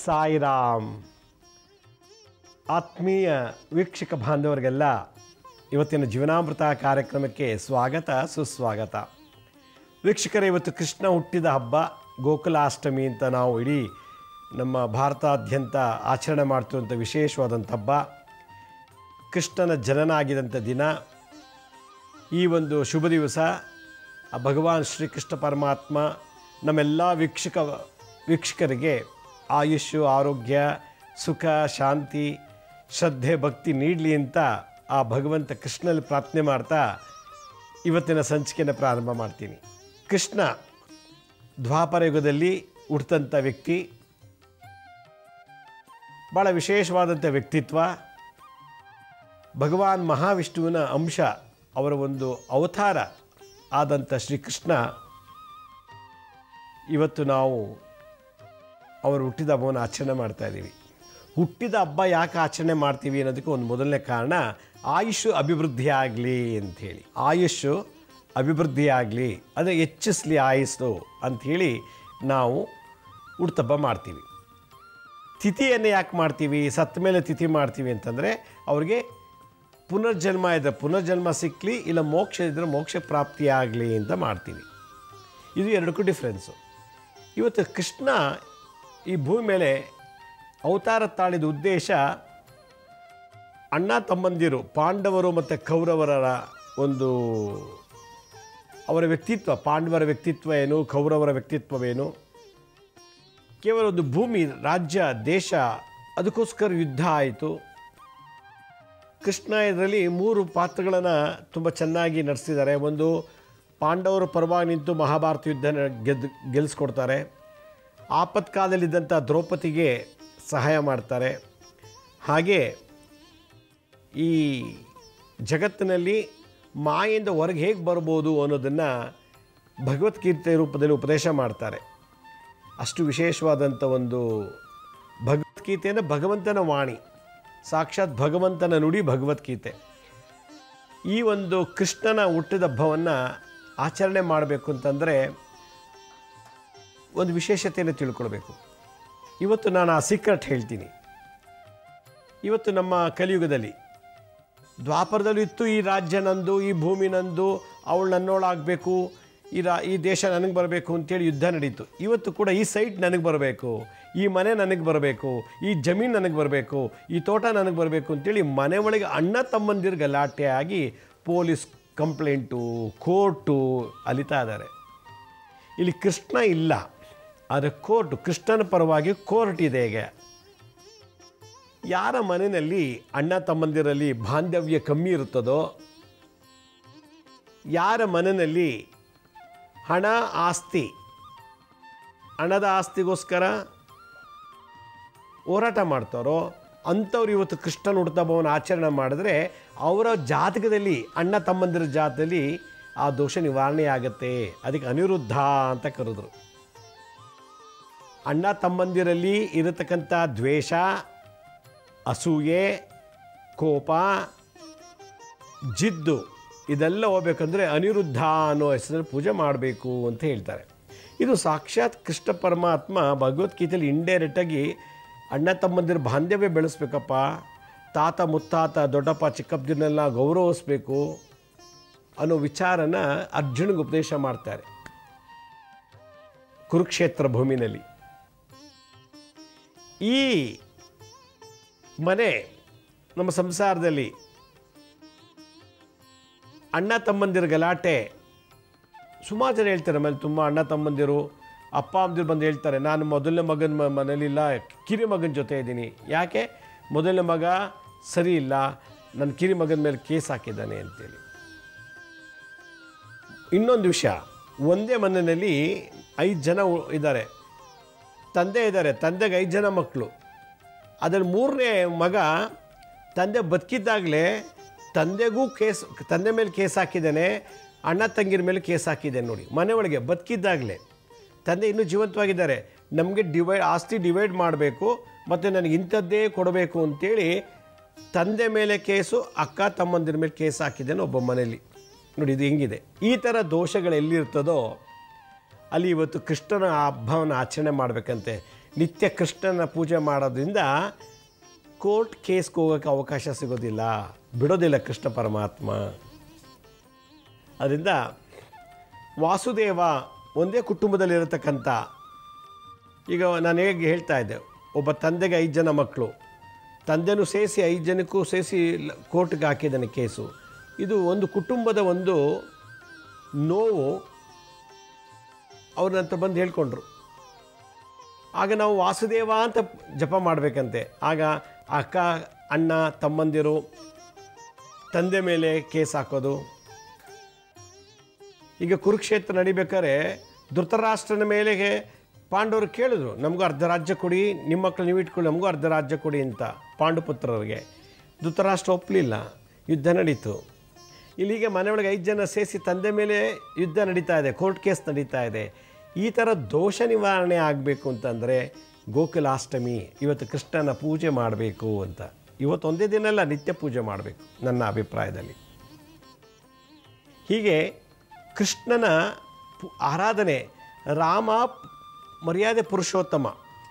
ಸಾಯಿರಾಮ್ ಆತ್ಮೀಯ ವೀಕ್ಷಕ ಬಾಂಧವರಿಗೆಲ್ಲ ಇವತ್ತಿನ ಜೀವನಾಮೃತ ಕಾರ್ಯಕ್ರಮಕ್ಕೆ ಸ್ವಾಗತ ಸುಸ್ವಾಗತ ವೀಕ್ಷಕರೇ ಇವತ್ತು ಕೃಷ್ಣ ಹುಟ್ಟಿದ ಹಬ್ಬ ಗೋಕುಲಾಷ್ಟಮಿ ಅಂತ ನಾವು ಇಡೀ ನಮ್ಮ ಭಾರತಾದ್ಯಂತ ಆಚರಣೆ ಮಾಡ್ತಿರುವಂಥ ವಿಶೇಷವಾದಂಥ ಹಬ್ಬ ಕೃಷ್ಣನ ಜನನ ಆಗಿದಂಥ ದಿನ ಈ ಒಂದು ಶುಭ ದಿವಸ ಆ ಭಗವಾನ್ ಶ್ರೀಕೃಷ್ಣ ಪರಮಾತ್ಮ ನಮ್ಮೆಲ್ಲ ವೀಕ್ಷಕ ವೀಕ್ಷಕರಿಗೆ ಆಯುಷ್ಯು ಆರೋಗ್ಯ ಸುಖ ಶಾಂತಿ ಶ್ರದ್ಧೆ ಭಕ್ತಿ ನೀಡಲಿ ಅಂತ ಆ ಭಗವಂತ ಕೃಷ್ಣನಲ್ಲಿ ಪ್ರಾರ್ಥನೆ ಮಾಡ್ತಾ ಇವತ್ತಿನ ಸಂಚಿಕೆಯನ್ನು ಪ್ರಾರಂಭ ಮಾಡ್ತೀನಿ ಕೃಷ್ಣ ದ್ವಾಪರ ಯುಗದಲ್ಲಿ ಹುಟ್ಟಿದಂಥ ವ್ಯಕ್ತಿ ಭಾಳ ವಿಶೇಷವಾದಂಥ ವ್ಯಕ್ತಿತ್ವ ಭಗವಾನ್ ಮಹಾವಿಷ್ಣುವಿನ ಅಂಶ ಅವರ ಒಂದು ಅವತಾರ ಆದಂಥ ಶ್ರೀಕೃಷ್ಣ ಇವತ್ತು ನಾವು ಅವರು ಹುಟ್ಟಿದ ಹಬ್ಬವನ್ನು ಆಚರಣೆ ಮಾಡ್ತಾ ಇದ್ದೀವಿ ಹುಟ್ಟಿದ ಹಬ್ಬ ಯಾಕೆ ಆಚರಣೆ ಮಾಡ್ತೀವಿ ಅನ್ನೋದಕ್ಕೆ ಒಂದು ಮೊದಲನೇ ಕಾರಣ ಆಯುಷ್ ಅಭಿವೃದ್ಧಿ ಆಗಲಿ ಅಂಥೇಳಿ ಆಯುಷ್ ಅಭಿವೃದ್ಧಿ ಆಗಲಿ ಅದೇ ಹೆಚ್ಚಿಸ್ಲಿ ಆಯುಸ್ಸು ಅಂಥೇಳಿ ನಾವು ಹುಟ್ಟುಹಬ್ಬ ಮಾಡ್ತೀವಿ ತಿಥಿಯನ್ನು ಯಾಕೆ ಮಾಡ್ತೀವಿ ಸತ್ತ ಮೇಲೆ ತಿಥಿ ಮಾಡ್ತೀವಿ ಅಂತಂದರೆ ಅವ್ರಿಗೆ ಪುನರ್ಜನ್ಮ ಇದ್ದರೆ ಪುನರ್ಜನ್ಮ ಸಿಕ್ಕಲಿ ಇಲ್ಲ ಮೋಕ್ಷ ಇದ್ದರೆ ಮೋಕ್ಷ ಪ್ರಾಪ್ತಿಯಾಗಲಿ ಅಂತ ಮಾಡ್ತೀವಿ ಇದು ಎರಡಕ್ಕೂ ಡಿಫ್ರೆನ್ಸು ಇವತ್ತು ಕೃಷ್ಣ ಈ ಭೂಮಿ ಮೇಲೆ ಅವತಾರ ತಾಳಿದ ಉದ್ದೇಶ ಅಣ್ಣ ತಮ್ಮಂದಿರು ಪಾಂಡವರು ಮತ್ತು ಕೌರವರ ಒಂದು ಅವರ ವ್ಯಕ್ತಿತ್ವ ಪಾಂಡವರ ವ್ಯಕ್ತಿತ್ವ ಏನು ಕೌರವರ ವ್ಯಕ್ತಿತ್ವವೇನು ಕೇವಲ ಒಂದು ಭೂಮಿ ರಾಜ್ಯ ದೇಶ ಅದಕ್ಕೋಸ್ಕರ ಯುದ್ಧ ಆಯಿತು ಕೃಷ್ಣ ಇದರಲ್ಲಿ ಮೂರು ಪಾತ್ರಗಳನ್ನು ತುಂಬ ಚೆನ್ನಾಗಿ ನಡೆಸಿದ್ದಾರೆ ಒಂದು ಪಾಂಡವರ ಪರವಾಗಿ ನಿಂತು ಮಹಾಭಾರತ ಯುದ್ಧ ಗೆದ್ದು ಗೆಲ್ಲಿಸ್ಕೊಡ್ತಾರೆ ಆಪತ್ಕಾಲದಲ್ಲಿದ್ದಂಥ ದ್ರೌಪದಿಗೆ ಸಹಾಯ ಮಾಡ್ತಾರೆ ಹಾಗೆ ಈ ಜಗತ್ತಿನಲ್ಲಿ ಮಾಯಿಂದ ಹೊರಗೆ ಹೇಗೆ ಬರ್ಬೋದು ಅನ್ನೋದನ್ನು ಭಗವದ್ಗೀತೆ ರೂಪದಲ್ಲಿ ಉಪದೇಶ ಮಾಡ್ತಾರೆ ಅಷ್ಟು ವಿಶೇಷವಾದಂಥ ಒಂದು ಭಗವದ್ಗೀತೆಯನ್ನು ಭಗವಂತನ ವಾಣಿ ಸಾಕ್ಷಾತ್ ಭಗವಂತನ ನುಡಿ ಭಗವದ್ಗೀತೆ ಈ ಒಂದು ಕೃಷ್ಣನ ಹುಟ್ಟಿದ ಹಬ್ಬವನ್ನು ಆಚರಣೆ ಮಾಡಬೇಕು ಅಂತಂದರೆ ಒಂದು ವಿಶೇಷತೆಯನ್ನು ತಿಳ್ಕೊಳ್ಬೇಕು ಇವತ್ತು ನಾನು ಆ ಸೀಕ್ರೆಟ್ ಹೇಳ್ತೀನಿ ಇವತ್ತು ನಮ್ಮ ಕಲಿಯುಗದಲ್ಲಿ ದ್ವಾಪರದಲ್ಲೂ ಇತ್ತು ಈ ರಾಜ್ಯ ನಂದು ಈ ಭೂಮಿ ನಂದು ಅವಳು ನನ್ನೋಳಾಗಬೇಕು ಈ ರಾ ಈ ದೇಶ ನನಗೆ ಬರಬೇಕು ಅಂತೇಳಿ ಯುದ್ಧ ನಡೀತು ಇವತ್ತು ಕೂಡ ಈ ಸೈಟ್ ನನಗೆ ಬರಬೇಕು ಈ ಮನೆ ನನಗೆ ಬರಬೇಕು ಈ ಜಮೀನು ನನಗೆ ಬರಬೇಕು ಈ ತೋಟ ನನಗೆ ಬರಬೇಕು ಅಂತೇಳಿ ಮನೆ ಒಳಗೆ ಅಣ್ಣ ತಮ್ಮಂದಿರು ಗಲಾಟೆ ಆಗಿ ಪೊಲೀಸ್ ಕಂಪ್ಲೇಂಟು ಕೋರ್ಟು ಅಲಿತಾ ಇದ್ದಾರೆ ಇಲ್ಲಿ ಕೃಷ್ಣ ಇಲ್ಲ ಆದರೆ ಕೋರ್ಟು ಕೃಷ್ಣನ ಪರವಾಗಿ ಕೋರ್ಟ್ ಇದೆ ಈಗ ಯಾರ ಮನೆಯಲ್ಲಿ ಅಣ್ಣ ತಮ್ಮಂದಿರಲ್ಲಿ ಬಾಂಧವ್ಯ ಕಮ್ಮಿ ಇರುತ್ತದೋ ಯಾರ ಮನೆಯಲ್ಲಿ ಹಣ ಆಸ್ತಿ ಹಣದ ಆಸ್ತಿಗೋಸ್ಕರ ಹೋರಾಟ ಮಾಡ್ತಾರೋ ಅಂಥವ್ರು ಇವತ್ತು ಕೃಷ್ಣನ ಹುಟ್ಟುಹಬ್ಬವನ್ನು ಆಚರಣೆ ಮಾಡಿದ್ರೆ ಅವರ ಜಾತಕದಲ್ಲಿ ಅಣ್ಣ ತಮ್ಮಂದಿರ ಜಾತದಲ್ಲಿ ಆ ದೋಷ ನಿವಾರಣೆ ಆಗುತ್ತೆ ಅದಕ್ಕೆ ಅನಿರುದ್ಧ ಅಂತ ಕರೆದ್ರು ಅಣ್ಣ ತಮ್ಮಂದಿರಲ್ಲಿ ಇರತಕ್ಕಂಥ ದ್ವೇಷ ಅಸೂಯೆ ಕೋಪ ಜಿದ್ದು ಇದೆಲ್ಲ ಹೋಗ್ಬೇಕಂದ್ರೆ ಅನಿರುದ್ಧ ಅನ್ನೋ ಹೆಸರಲ್ಲಿ ಪೂಜೆ ಮಾಡಬೇಕು ಅಂತ ಹೇಳ್ತಾರೆ ಇದು ಸಾಕ್ಷಾತ್ ಕೃಷ್ಣ ಪರಮಾತ್ಮ ಭಗವದ್ಗೀತೆಯಲ್ಲಿ ಇಂಡೈರೆಕ್ಟಾಗಿ ಅಣ್ಣ ತಮ್ಮಂದಿರ ಬಾಂಧವ್ಯ ಬೆಳೆಸ್ಬೇಕಪ್ಪ ತಾತ ಮುತ್ತಾತ ದೊಡ್ಡಪ್ಪ ಚಿಕ್ಕಪ್ಪದಿರನ್ನೆಲ್ಲ ಗೌರವಿಸ್ಬೇಕು ಅನ್ನೋ ವಿಚಾರನ ಅರ್ಜುನಿಗೆ ಉಪದೇಶ ಮಾಡ್ತಾರೆ ಕುರುಕ್ಷೇತ್ರ ಭೂಮಿನಲ್ಲಿ ಈ ಮನೆ ನಮ್ಮ ಸಂಸಾರದಲ್ಲಿ ಅಣ್ಣ ತಮ್ಮಂದಿರ ಗಲಾಟೆ ಸುಮಾರು ಜನ ಹೇಳ್ತಾರೆ ಆಮೇಲೆ ತುಂಬ ಅಣ್ಣ ತಮ್ಮಂದಿರು ಅಪ್ಪ ಅಮ್ಮದಿರು ಬಂದು ಹೇಳ್ತಾರೆ ನಾನು ಮೊದಲನೇ ಮಗನ ಮ ಮನೇಲಿಲ್ಲ ಕಿರಿ ಮಗನ ಜೊತೆ ಇದ್ದೀನಿ ಯಾಕೆ ಮೊದಲನೇ ಮಗ ಸರಿ ಇಲ್ಲ ನನ್ನ ಕಿರಿ ಮಗನ ಮೇಲೆ ಕೇಸ್ ಹಾಕಿದ್ದಾನೆ ಅಂತೇಳಿ ಇನ್ನೊಂದು ವಿಷಯ ಒಂದೇ ಮನೆಯಲ್ಲಿ ಐದು ಜನ ಉ- ಇದ್ದಾರೆ ತಂದೆ ಇದ್ದಾರೆ ತಂದೆಗೆ ಐದು ಜನ ಮಕ್ಕಳು ಅದರಲ್ಲಿ ಮೂರನೇ ಮಗ ತಂದೆ ಬದುಕಿದ್ದಾಗಲೇ ತಂದೆಗೂ ಕೇಸ್ ತಂದೆ ಮೇಲೆ ಕೇಸ್ ಹಾಕಿದ್ದಾನೆ ಅಣ್ಣ ತಂಗಿರ ಮೇಲೆ ಕೇಸ್ ಹಾಕಿದ್ದಾನೆ ನೋಡಿ ಮನೆ ಒಳಗೆ ಬದುಕಿದ್ದಾಗಲೇ ತಂದೆ ಇನ್ನೂ ಜೀವಂತವಾಗಿದ್ದಾರೆ ನಮಗೆ ಡಿವೈಡ್ ಆಸ್ತಿ ಡಿವೈಡ್ ಮಾಡಬೇಕು ಮತ್ತು ನನಗೆ ಇಂಥದ್ದೇ ಕೊಡಬೇಕು ಅಂತೇಳಿ ತಂದೆ ಮೇಲೆ ಕೇಸು ಅಕ್ಕ ತಮ್ಮಂದಿರ ಮೇಲೆ ಕೇಸ್ ಹಾಕಿದ್ದಾನೆ ಒಬ್ಬ ಮನೆಯಲ್ಲಿ ನೋಡಿ ಇದು ಹೆಂಗಿದೆ ಈ ಥರ ದೋಷಗಳು ಎಲ್ಲಿರ್ತದೋ ಅಲ್ಲಿ ಇವತ್ತು ಕೃಷ್ಣನ ಹಬ್ಬವನ್ನು ಆಚರಣೆ ಮಾಡಬೇಕಂತೆ ನಿತ್ಯ ಕೃಷ್ಣನ ಪೂಜೆ ಮಾಡೋದ್ರಿಂದ ಕೋರ್ಟ್ ಕೇಸ್ಗೆ ಹೋಗೋಕ್ಕೆ ಅವಕಾಶ ಸಿಗೋದಿಲ್ಲ ಬಿಡೋದಿಲ್ಲ ಕೃಷ್ಣ ಪರಮಾತ್ಮ ಅದರಿಂದ ವಾಸುದೇವ ಒಂದೇ ಕುಟುಂಬದಲ್ಲಿರತಕ್ಕಂಥ ಈಗ ನಾನು ಹೇಗೆ ಹೇಳ್ತಾ ಇದ್ದೆ ಒಬ್ಬ ತಂದೆಗೆ ಐದು ಜನ ಮಕ್ಕಳು ತಂದೆನೂ ಸೇರಿಸಿ ಐದು ಜನಕ್ಕೂ ಸೇರಿಸಿ ಕೋರ್ಟ್ಗೆ ಹಾಕಿದ್ದಾನೆ ಕೇಸು ಇದು ಒಂದು ಕುಟುಂಬದ ಒಂದು ನೋವು ಅವ್ರ ನಂತರ ಬಂದು ಹೇಳ್ಕೊಂಡ್ರು ಆಗ ನಾವು ವಾಸುದೇವ ಅಂತ ಜಪ ಮಾಡಬೇಕಂತೆ ಆಗ ಅಕ್ಕ ಅಣ್ಣ ತಮ್ಮಂದಿರು ತಂದೆ ಮೇಲೆ ಕೇಸ್ ಹಾಕೋದು ಈಗ ಕುರುಕ್ಷೇತ್ರ ನಡಿಬೇಕಾದ್ರೆ ಧೃತರಾಷ್ಟ್ರನ ಮೇಲೆ ಪಾಂಡವರು ಕೇಳಿದ್ರು ನಮಗೂ ಅರ್ಧ ರಾಜ್ಯ ಕೊಡಿ ನಿಮ್ಮ ಮಕ್ಕಳು ನೀವು ಇಟ್ಕೊಳ್ಳಿ ನಮಗೂ ಅರ್ಧ ರಾಜ್ಯ ಕೊಡಿ ಅಂತ ಪಾಂಡುಪುತ್ರರಿಗೆ ಧೃತರಾಷ್ಟ್ರ ಒಪ್ಪಲಿಲ್ಲ ಯುದ್ಧ ನಡೀತು ಇಲ್ಲಿಗೆ ಮನೆಯೊಳಗೆ ಐದು ಜನ ಸೇರಿಸಿ ತಂದೆ ಮೇಲೆ ಯುದ್ಧ ನಡೀತಾ ಇದೆ ಕೋರ್ಟ್ ಕೇಸ್ ನಡೀತಾ ಇದೆ ಈ ಥರ ದೋಷ ನಿವಾರಣೆ ಆಗಬೇಕು ಅಂತಂದರೆ ಗೋಕುಲಾಷ್ಟಮಿ ಇವತ್ತು ಕೃಷ್ಣನ ಪೂಜೆ ಮಾಡಬೇಕು ಅಂತ ಇವತ್ತು ಒಂದೇ ದಿನ ಅಲ್ಲ ನಿತ್ಯ ಪೂಜೆ ಮಾಡಬೇಕು ನನ್ನ ಅಭಿಪ್ರಾಯದಲ್ಲಿ ಹೀಗೆ ಕೃಷ್ಣನ ಪು- ಆರಾಧನೆ ರಾಮ ಮರ್ಯಾದೆ ಪುರುಷೋತ್ತಮ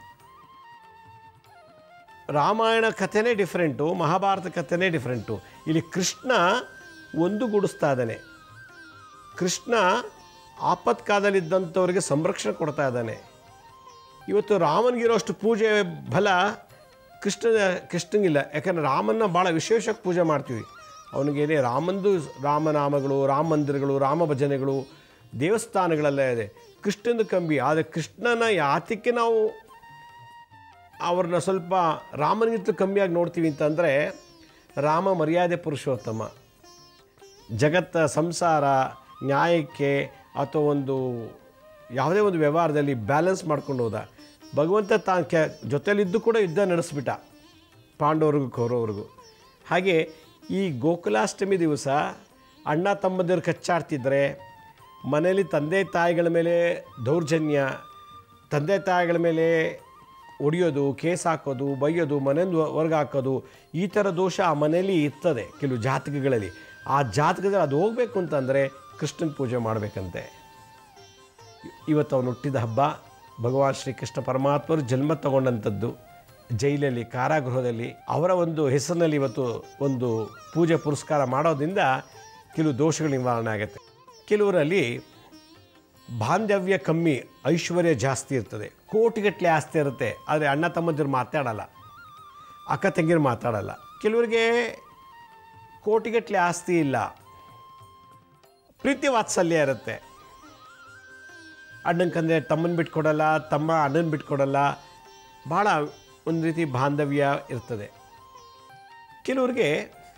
ರಾಮಾಯಣ ಕಥೆನೇ ಡಿಫ್ರೆಂಟು ಮಹಾಭಾರತ ಕಥೆನೇ ಡಿಫ್ರೆಂಟು ಇಲ್ಲಿ ಕೃಷ್ಣ ಒಂದುಗೂಡಿಸ್ತಾ ಇದ್ದಾನೆ ಕೃಷ್ಣ ಆಪತ್ಕಾಲದಲ್ಲಿದ್ದಂಥವ್ರಿಗೆ ಸಂರಕ್ಷಣೆ ಕೊಡ್ತಾ ಇದ್ದಾನೆ ಇವತ್ತು ರಾಮನಿಗಿರೋಷ್ಟು ಪೂಜೆ ಬಲ ಕೃಷ್ಣನ ಕೃಷ್ಣನಿಗಿಲ್ಲ ಯಾಕಂದರೆ ರಾಮನ್ನ ಭಾಳ ವಿಶೇಷವಾಗಿ ಪೂಜೆ ಮಾಡ್ತೀವಿ ಅವನಿಗೇನೆ ರಾಮಂದು ರಾಮನಾಮಗಳು ರಾಮ ಮಂದಿರಗಳು ರಾಮ ಭಜನೆಗಳು ದೇವಸ್ಥಾನಗಳೆಲ್ಲ ಇದೆ ಕೃಷ್ಣಂದು ಕಂಬಿ ಆದರೆ ಕೃಷ್ಣನ ಯಾತಕ್ಕೆ ನಾವು ಅವ್ರನ್ನ ಸ್ವಲ್ಪ ರಾಮನಿಗಿಂತಲೂ ಕಮ್ಮಿಯಾಗಿ ನೋಡ್ತೀವಿ ಅಂತಂದರೆ ರಾಮ ಮರ್ಯಾದೆ ಪುರುಷೋತ್ತಮ ಜಗತ್ತ ಸಂಸಾರ ನ್ಯಾಯಕ್ಕೆ ಅಥವಾ ಒಂದು ಯಾವುದೇ ಒಂದು ವ್ಯವಹಾರದಲ್ಲಿ ಬ್ಯಾಲೆನ್ಸ್ ಮಾಡ್ಕೊಂಡು ಹೋದ ಭಗವಂತ ತಾನು ಕೆ ಜೊತೆಲಿದ್ದು ಕೂಡ ಯುದ್ಧ ನಡೆಸ್ಬಿಟ್ಟ ಪಾಂಡವ್ರಿಗೂ ಕೌರವ್ರಿಗೂ ಹಾಗೆ ಈ ಗೋಕುಲಾಷ್ಟಮಿ ದಿವಸ ಅಣ್ಣ ತಮ್ಮಂದಿರು ಕಚ್ಚಾಡ್ತಿದ್ರೆ ಮನೆಯಲ್ಲಿ ತಂದೆ ತಾಯಿಗಳ ಮೇಲೆ ದೌರ್ಜನ್ಯ ತಂದೆ ತಾಯಿಗಳ ಮೇಲೆ ಹೊಡೆಯೋದು ಕೇಸ್ ಹಾಕೋದು ಬೈಯೋದು ಮನೆಯಿಂದ ಹೊರಗೆ ಹಾಕೋದು ಈ ಥರ ದೋಷ ಆ ಮನೆಯಲ್ಲಿ ಇರ್ತದೆ ಕೆಲವು ಜಾತಕಗಳಲ್ಲಿ ಆ ಜಾತಕದಲ್ಲಿ ಅದು ಹೋಗಬೇಕು ಅಂತಂದರೆ ಕೃಷ್ಣನ ಪೂಜೆ ಮಾಡಬೇಕಂತೆ ಇವತ್ತು ಅವನು ಹುಟ್ಟಿದ ಹಬ್ಬ ಭಗವಾನ್ ಶ್ರೀಕೃಷ್ಣ ಪರಮಾತ್ಮರು ಜನ್ಮ ತಗೊಂಡಂಥದ್ದು ಜೈಲಲ್ಲಿ ಕಾರಾಗೃಹದಲ್ಲಿ ಅವರ ಒಂದು ಹೆಸರಿನಲ್ಲಿ ಇವತ್ತು ಒಂದು ಪೂಜೆ ಪುರಸ್ಕಾರ ಮಾಡೋದ್ರಿಂದ ಕೆಲವು ದೋಷಗಳು ನಿವಾರಣೆ ಆಗುತ್ತೆ ಕೆಲವರಲ್ಲಿ ಬಾಂಧವ್ಯ ಕಮ್ಮಿ ಐಶ್ವರ್ಯ ಜಾಸ್ತಿ ಇರ್ತದೆ ಕೋಟಿಗಟ್ಟಲೆ ಆಸ್ತಿ ಇರುತ್ತೆ ಆದರೆ ಅಣ್ಣ ತಮ್ಮಂದಿರು ಮಾತಾಡಲ್ಲ ಅಕ್ಕ ತಂಗಿರು ಮಾತಾಡಲ್ಲ ಕೆಲವರಿಗೆ ಕೋಟಿಗಟ್ಟಲೆ ಆಸ್ತಿ ಇಲ್ಲ ಪ್ರೀತಿ ವಾತ್ಸಲ್ಯ ಇರುತ್ತೆ ಅಣ್ಣಂಕಂದ್ರೆ ತಮ್ಮನ ಬಿಟ್ಕೊಡಲ್ಲ ತಮ್ಮ ಅಣ್ಣನ ಬಿಟ್ಕೊಡಲ್ಲ ಭಾಳ ಒಂದು ರೀತಿ ಬಾಂಧವ್ಯ ಇರ್ತದೆ ಕೆಲವ್ರಿಗೆ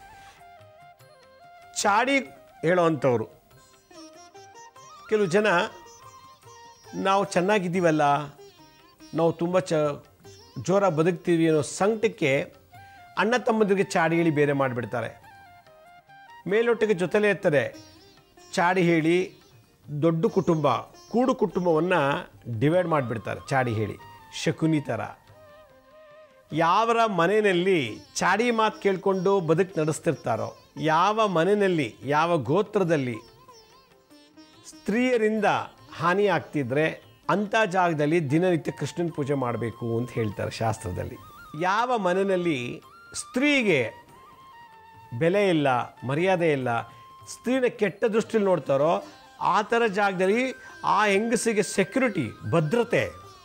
ಚಾಡಿ ಹೇಳೋವಂಥವ್ರು ಕೆಲವು ಜನ ನಾವು ಚೆನ್ನಾಗಿದ್ದೀವಲ್ಲ ನಾವು ತುಂಬ ಚ ಜೋರಾಗಿ ಬದುಕ್ತೀವಿ ಅನ್ನೋ ಸಂಕಟಕ್ಕೆ ಅಣ್ಣ ತಮ್ಮಂದಿರಿಗೆ ಚಾಡಿ ಹೇಳಿ ಬೇರೆ ಮಾಡಿಬಿಡ್ತಾರೆ ಮೇಲೊಟ್ಟಿಗೆ ಜೊತೆಲೇ ಇರ್ತಾರೆ ಚಾಡಿ ಹೇಳಿ ದೊಡ್ಡ ಕುಟುಂಬ ಕೂಡು ಕುಟುಂಬವನ್ನು ಡಿವೈಡ್ ಮಾಡಿಬಿಡ್ತಾರೆ ಚಾಡಿ ಹೇಳಿ ಶಕುನಿ ಥರ ಯಾವರ ಮನೆಯಲ್ಲಿ ಚಾಡಿ ಮಾತು ಕೇಳಿಕೊಂಡು ಬದುಕು ನಡೆಸ್ತಿರ್ತಾರೋ ಯಾವ ಮನೆಯಲ್ಲಿ ಯಾವ ಗೋತ್ರದಲ್ಲಿ ಸ್ತ್ರೀಯರಿಂದ ಹಾನಿ ಆಗ್ತಿದ್ರೆ ಅಂಥ ಜಾಗದಲ್ಲಿ ದಿನನಿತ್ಯ ಕೃಷ್ಣನ ಪೂಜೆ ಮಾಡಬೇಕು ಅಂತ ಹೇಳ್ತಾರೆ ಶಾಸ್ತ್ರದಲ್ಲಿ ಯಾವ ಮನೆಯಲ್ಲಿ ಸ್ತ್ರೀಗೆ ಬೆಲೆ ಇಲ್ಲ ಮರ್ಯಾದೆ ಇಲ್ಲ ಸ್ತ್ರೀನ ಕೆಟ್ಟ ದೃಷ್ಟಿಲಿ ನೋಡ್ತಾರೋ ಆ ಥರ ಜಾಗದಲ್ಲಿ ಆ ಹೆಂಗಸಿಗೆ ಸೆಕ್ಯುರಿಟಿ ಭದ್ರತೆ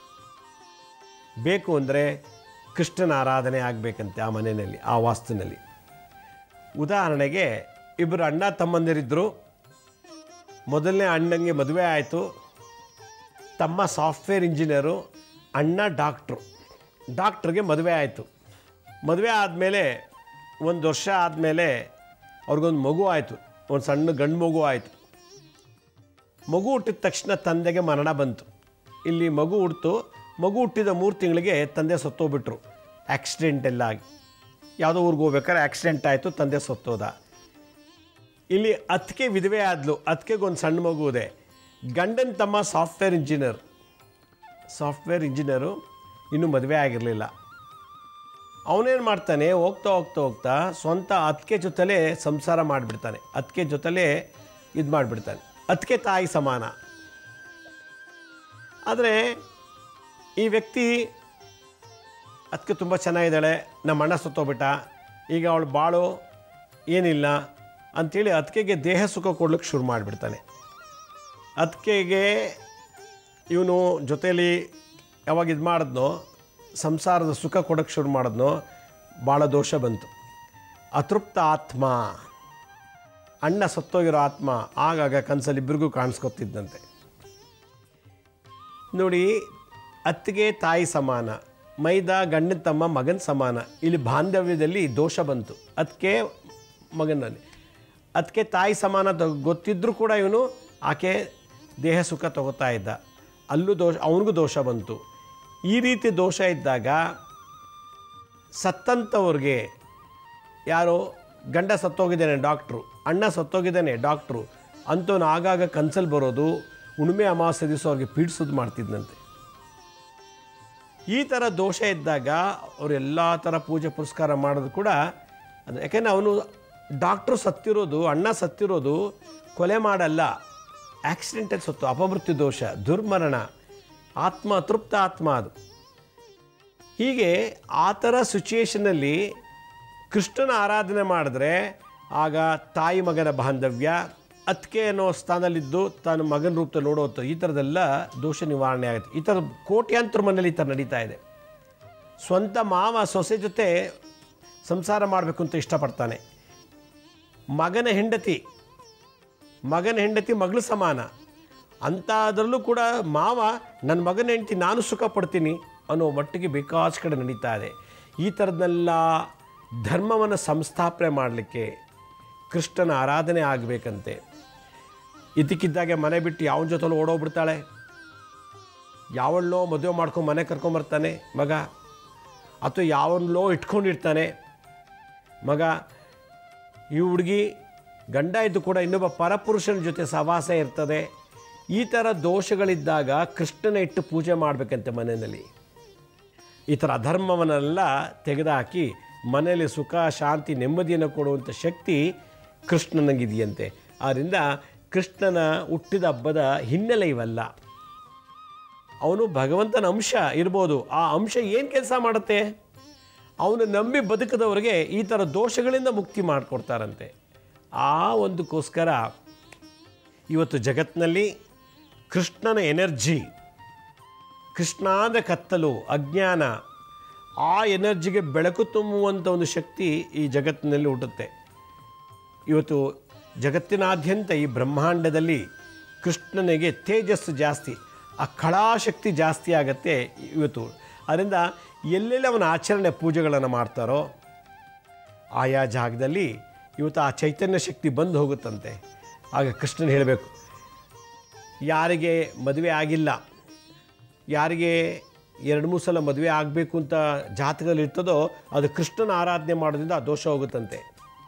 ಬೇಕು ಅಂದರೆ ಕೃಷ್ಣನ ಆರಾಧನೆ ಆಗಬೇಕಂತೆ ಆ ಮನೆಯಲ್ಲಿ ಆ ವಾಸ್ತುನಲ್ಲಿ ಉದಾಹರಣೆಗೆ ಇಬ್ಬರು ಅಣ್ಣ ತಮ್ಮಂದಿರಿದ್ದರು ಮೊದಲನೇ ಅಣ್ಣಂಗೆ ಮದುವೆ ಆಯಿತು ತಮ್ಮ ಸಾಫ್ಟ್ವೇರ್ ಇಂಜಿನಿಯರು ಅಣ್ಣ ಡಾಕ್ಟ್ರು ಡಾಕ್ಟ್ರಿಗೆ ಮದುವೆ ಆಯಿತು ಮದುವೆ ಆದಮೇಲೆ ಒಂದು ವರ್ಷ ಆದಮೇಲೆ ಅವ್ರಿಗೊಂದು ಮಗು ಆಯಿತು ಒಂದು ಸಣ್ಣ ಗಂಡು ಮಗು ಆಯಿತು ಮಗು ಹುಟ್ಟಿದ ತಕ್ಷಣ ತಂದೆಗೆ ಮರಣ ಬಂತು ಇಲ್ಲಿ ಮಗು ಹುಟ್ಟಿತು ಮಗು ಹುಟ್ಟಿದ ಮೂರು ತಿಂಗಳಿಗೆ ತಂದೆ ಸತ್ತೋಗ್ಬಿಟ್ರು ಆಕ್ಸಿಡೆಂಟ್ ಎಲ್ಲ ಆಗಿ ಯಾವುದೋ ಊರಿಗೆ ಹೋಗ್ಬೇಕಾದ್ರೆ ಆಕ್ಸಿಡೆಂಟ್ ಆಯಿತು ತಂದೆ ಸತ್ತೋದ ಇಲ್ಲಿ ಅತ್ತಿಗೆ ವಿಧವೆ ಆದ್ಲು ಅತ್ತಿಗೆಗೆ ಒಂದು ಸಣ್ಣ ಮಗು ಇದೆ ಗಂಡನ ತಮ್ಮ ಸಾಫ್ಟ್ವೇರ್ ಇಂಜಿನಿಯರ್ ಸಾಫ್ಟ್ವೇರ್ ಇಂಜಿನಿಯರು ಇನ್ನೂ ಮದುವೆ ಆಗಿರಲಿಲ್ಲ ಅವನೇನು ಮಾಡ್ತಾನೆ ಹೋಗ್ತಾ ಹೋಗ್ತಾ ಹೋಗ್ತಾ ಸ್ವಂತ ಅತ್ತಿಗೆ ಜೊತೆಲೇ ಸಂಸಾರ ಮಾಡಿಬಿಡ್ತಾನೆ ಅತ್ತಿಗೆ ಜೊತೆಲೇ ಇದು ಮಾಡಿಬಿಡ್ತಾನೆ ಅತ್ತಿಗೆ ತಾಯಿ ಸಮಾನ ಆದರೆ ಈ ವ್ಯಕ್ತಿ ಅದಕ್ಕೆ ತುಂಬ ಚೆನ್ನಾಗಿದ್ದಾಳೆ ನಮ್ಮ ಅಣ್ಣ ಸತ್ತೋಗ್ಬಿಟ್ಟ ಈಗ ಅವಳು ಬಾಳು ಏನಿಲ್ಲ ಅಂಥೇಳಿ ಅದಕ್ಕೆಗೆ ದೇಹ ಸುಖ ಕೊಡ್ಲಿಕ್ಕೆ ಶುರು ಮಾಡಿಬಿಡ್ತಾನೆ ಅದಕ್ಕೆಗೆ ಇವನು ಜೊತೇಲಿ ಯಾವಾಗ ಇದು ಮಾಡಿದ್ನೋ ಸಂಸಾರದ ಸುಖ ಕೊಡೋಕ್ಕೆ ಶುರು ಮಾಡಿದ್ನೋ ಭಾಳ ದೋಷ ಬಂತು ಅತೃಪ್ತ ಆತ್ಮ ಅಣ್ಣ ಸತ್ತೋಗಿರೋ ಆತ್ಮ ಆಗಾಗ ಕನಸಲ್ಲಿ ಇಬ್ಬರಿಗೂ ಕಾಣಿಸ್ಕೊತಿದ್ದಂತೆ ನೋಡಿ ಅತ್ತಿಗೆ ತಾಯಿ ಸಮಾನ ಮೈದ ಗಂಡನ ತಮ್ಮ ಮಗನ ಸಮಾನ ಇಲ್ಲಿ ಬಾಂಧವ್ಯದಲ್ಲಿ ದೋಷ ಬಂತು ಅದಕ್ಕೆ ಮಗನಲ್ಲಿ ಅದಕ್ಕೆ ತಾಯಿ ಸಮಾನ ತ ಗೊತ್ತಿದ್ದರೂ ಕೂಡ ಇವನು ಆಕೆ ದೇಹ ಸುಖ ತಗೋತಾ ಇದ್ದ ಅಲ್ಲೂ ದೋಷ ಅವನಿಗೂ ದೋಷ ಬಂತು ಈ ರೀತಿ ದೋಷ ಇದ್ದಾಗ ಸತ್ತಂಥವ್ರಿಗೆ ಯಾರೋ ಗಂಡ ಸತ್ತೋಗಿದ್ದಾನೆ ಡಾಕ್ಟ್ರು ಅಣ್ಣ ಸತ್ತೋಗಿದ್ದಾನೆ ಡಾಕ್ಟ್ರು ಅಂಥವ್ನು ಆಗಾಗ ಕನ್ಸಲ್ಲಿ ಬರೋದು ಉಣ್ಮೆ ಅಮಾವಾಸ್ಯೆ ದಿವಸ ಅವ್ರಿಗೆ ಪೀಡಿಸೋದು ಮಾಡ್ತಿದ್ದಂತೆ ಈ ಥರ ದೋಷ ಇದ್ದಾಗ ಅವರು ಎಲ್ಲ ಥರ ಪೂಜೆ ಪುರಸ್ಕಾರ ಮಾಡೋದು ಕೂಡ ಅದು ಯಾಕೆಂದರೆ ಅವನು ಡಾಕ್ಟ್ರು ಸತ್ತಿರೋದು ಅಣ್ಣ ಸತ್ತಿರೋದು ಕೊಲೆ ಮಾಡಲ್ಲ ಆಕ್ಸಿಡೆಂಟಲ್ಲಿ ಸತ್ತು ಅಪಮೃತ್ಯು ದೋಷ ದುರ್ಮರಣ ಆತ್ಮ ತೃಪ್ತ ಆತ್ಮ ಅದು ಹೀಗೆ ಆ ಥರ ಸಿಚುಯೇಷನಲ್ಲಿ ಕೃಷ್ಣನ ಆರಾಧನೆ ಮಾಡಿದ್ರೆ ಆಗ ತಾಯಿ ಮಗನ ಬಾಂಧವ್ಯ ಅತ್ತಿಗೆ ಅನ್ನೋ ಸ್ಥಾನದಲ್ಲಿದ್ದು ತಾನು ಮಗನ ರೂಪದಲ್ಲಿ ನೋಡೋದು ಈ ಥರದೆಲ್ಲ ದೋಷ ನಿವಾರಣೆ ಆಗುತ್ತೆ ಈ ಥರ ಕೋಟ್ಯಾಂತರ ಮನೇಲಿ ಈ ಥರ ನಡೀತಾ ಇದೆ ಸ್ವಂತ ಮಾವ ಸೊಸೆ ಜೊತೆ ಸಂಸಾರ ಮಾಡಬೇಕು ಅಂತ ಇಷ್ಟಪಡ್ತಾನೆ ಮಗನ ಹೆಂಡತಿ ಮಗನ ಹೆಂಡತಿ ಮಗಳು ಸಮಾನ ಅಂಥದ್ರಲ್ಲೂ ಕೂಡ ಮಾವ ನನ್ನ ಮಗನ ಹೆಂಡತಿ ನಾನು ಸುಖ ಪಡ್ತೀನಿ ಅನ್ನೋ ಮಟ್ಟಿಗೆ ಬೇಕಾಸ್ ಕಡೆ ನಡೀತಾ ಇದೆ ಈ ಥರದನ್ನೆಲ್ಲ ಧರ್ಮವನ್ನು ಸಂಸ್ಥಾಪನೆ ಮಾಡಲಿಕ್ಕೆ ಕೃಷ್ಣನ ಆರಾಧನೆ ಆಗಬೇಕಂತೆ ಇದಕ್ಕಿದ್ದಾಗೆ ಮನೆ ಬಿಟ್ಟು ಯಾವನ ಜೊತೆಲೂ ಓಡೋಗ್ಬಿಡ್ತಾಳೆ ಯಾವಳ್ಳೋ ಮದುವೆ ಮಾಡ್ಕೊಂಡು ಮನೆ ಕರ್ಕೊಂಬರ್ತಾನೆ ಮಗ ಅಥವಾ ಯಾವನ್ನೋ ಇಟ್ಕೊಂಡಿರ್ತಾನೆ ಮಗ ಈ ಹುಡುಗಿ ಗಂಡ ಇದ್ದು ಕೂಡ ಇನ್ನೊಬ್ಬ ಪರಪುರುಷನ ಜೊತೆ ಸವಾಸ ಇರ್ತದೆ ಈ ಥರ ದೋಷಗಳಿದ್ದಾಗ ಕೃಷ್ಣನ ಇಟ್ಟು ಪೂಜೆ ಮಾಡಬೇಕಂತೆ ಮನೆಯಲ್ಲಿ ಈ ಥರ ಅಧರ್ಮವನ್ನೆಲ್ಲ ತೆಗೆದುಹಾಕಿ ಮನೆಯಲ್ಲಿ ಸುಖ ಶಾಂತಿ ನೆಮ್ಮದಿಯನ್ನು ಕೊಡುವಂಥ ಶಕ್ತಿ ಕೃಷ್ಣನಿಗಿದೆಯಂತೆ ಆದ್ದರಿಂದ ಕೃಷ್ಣನ ಹುಟ್ಟಿದ ಹಬ್ಬದ ಹಿನ್ನೆಲೆ ಇವೆಲ್ಲ ಅವನು ಭಗವಂತನ ಅಂಶ ಇರ್ಬೋದು ಆ ಅಂಶ ಏನು ಕೆಲಸ ಮಾಡುತ್ತೆ ಅವನು ನಂಬಿ ಬದುಕದವರಿಗೆ ಈ ಥರ ದೋಷಗಳಿಂದ ಮುಕ್ತಿ ಮಾಡಿಕೊಡ್ತಾರಂತೆ ಆ ಒಂದಕ್ಕೋಸ್ಕರ ಇವತ್ತು ಜಗತ್ತಿನಲ್ಲಿ ಕೃಷ್ಣನ ಎನರ್ಜಿ ಕೃಷ್ಣಾದ ಕತ್ತಲು ಅಜ್ಞಾನ ಆ ಎನರ್ಜಿಗೆ ಬೆಳಕು ತುಂಬುವಂಥ ಒಂದು ಶಕ್ತಿ ಈ ಜಗತ್ತಿನಲ್ಲಿ ಹುಟ್ಟುತ್ತೆ ಇವತ್ತು ಜಗತ್ತಿನಾದ್ಯಂತ ಈ ಬ್ರಹ್ಮಾಂಡದಲ್ಲಿ ಕೃಷ್ಣನಿಗೆ ತೇಜಸ್ಸು ಜಾಸ್ತಿ ಆ ಕಳಾಶಕ್ತಿ ಜಾಸ್ತಿ ಆಗತ್ತೆ ಇವತ್ತು ಅದರಿಂದ ಎಲ್ಲೆಲ್ಲಿ ಅವನ ಆಚರಣೆ ಪೂಜೆಗಳನ್ನು ಮಾಡ್ತಾರೋ ಆಯಾ ಜಾಗದಲ್ಲಿ ಇವತ್ತು ಆ ಚೈತನ್ಯ ಶಕ್ತಿ ಬಂದು ಹೋಗುತ್ತಂತೆ ಆಗ ಕೃಷ್ಣನ್ ಹೇಳಬೇಕು ಯಾರಿಗೆ ಮದುವೆ ಆಗಿಲ್ಲ ಯಾರಿಗೆ ಎರಡು ಮೂರು ಸಲ ಮದುವೆ ಆಗಬೇಕು ಅಂತ ಜಾತಕದಲ್ಲಿ ಇರ್ತದೋ ಅದು ಕೃಷ್ಣನ ಆರಾಧನೆ ಮಾಡೋದ್ರಿಂದ ಆ ದೋಷ ಹೋಗುತ್ತಂತೆ